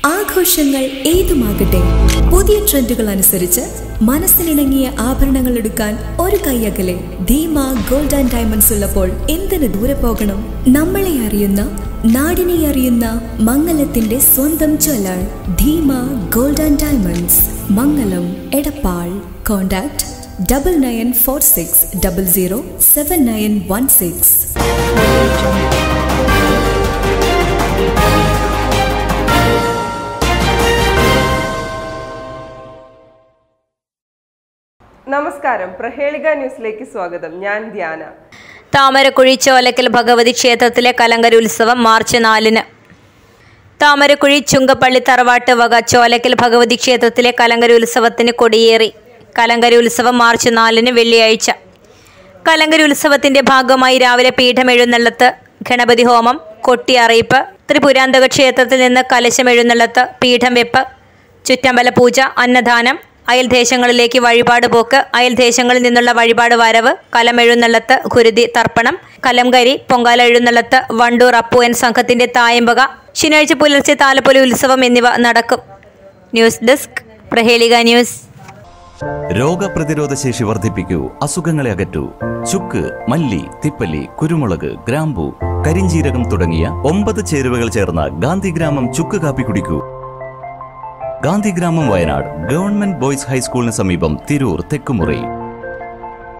ആഘോഷങ്ങൾ ഏതുമാകട്ടെ പുതിയ ട്രെൻഡുകൾ അനുസരിച്ച് മനസ്സിനിണങ്ങിയ ആഭരണങ്ങൾ എടുക്കാൻ ഒരു കൈയകലെ ധീമ ഗോൾഡ് ആൻഡ് ഡയമണ്ട്സ് ഉള്ളപ്പോൾ എന്തിനു ദൂരെ പോകണം നമ്മളെ അറിയുന്ന നാടിനെ അറിയുന്ന മംഗലത്തിന്റെ സ്വന്തം jeweller Dheema gold and diamonds Mangalam Edappal contact double nine four six double zero seven nine one six നമസ്കാരം പ്രഹേളിക ന്യൂസിലേക്ക് സ്വാഗതം ഞാൻ ധ്യാന താമരക്കുഴി ചോലക്കൽ ഭഗവതി ക്ഷേത്രത്തിലെ കലങ്കര ഉത്സവം മാർച്ച് നാലിന് താമരക്കുഴി ചുങ്കപ്പള്ളി തറവാട്ട് വക ചോലക്കൽ ഭഗവതി ക്ഷേത്രത്തിലെ കലങ്കര ഉത്സവത്തിന് കൊടിയേറി കലങ്കര ഉത്സവം മാർച്ച് നാലിന് വെള്ളിയാഴ്ച കലങ്കര ഉത്സവത്തിന്റെ ഭാഗമായി രാവിലെ പീഠമെഴുന്നള്ളത്ത് ഗണപതി ഹോമം കൊട്ടി അറിയിപ്പ് ത്രിപുരാന്തക ക്ഷേത്രത്തിൽ നിന്ന് കലശം എഴുന്നള്ളത്ത് പീഠം വെപ്പ് ചുറ്റമ്പല പൂജ അന്നദാനം അയൽദേശങ്ങളിലേക്ക് വഴിപാട് പോക്ക് അയൽദേശങ്ങളിൽ നിന്നുള്ള വഴിപാട് വരവ് കലമെഴുന്നള്ളത്ത് കുരുതി തർപ്പണം കലംകരി പൊങ്കാല എഴുന്നള്ളത്ത് വണ്ടൂർ അപ്പുവൻ സംഘത്തിന്റെ തായമ്പക ശനിയാഴ്ച പുലർച്ചെ താലപ്പൊലി ഉത്സവം എന്നിവ നടക്കും ന്യൂസ് ഡെസ്ക് പ്രഹേളിക ന്യൂസ് രോഗപ്രതിരോധ ശേഷി വർദ്ധിപ്പിക്കൂ അസുഖങ്ങളെ അകറ്റൂ ചുക്ക് മല്ലി തിപ്പല്ലി കുരുമുളക് ഗ്രാമ്പു കരിഞ്ചീരകം തുടങ്ങിയ ഒമ്പത് ചേരുവകൾ ചേർന്ന ഗാന്ധിഗ്രാമം ചുക്ക് കാപ്പി കുടിക്കൂ ഗാന്ധിഗ്രാമം വയനാട് ഗവൺമെന്റ് ബോയ്സ് ഹൈസ്കൂളിന് സമീപം തിരൂർ തെക്കുമുറി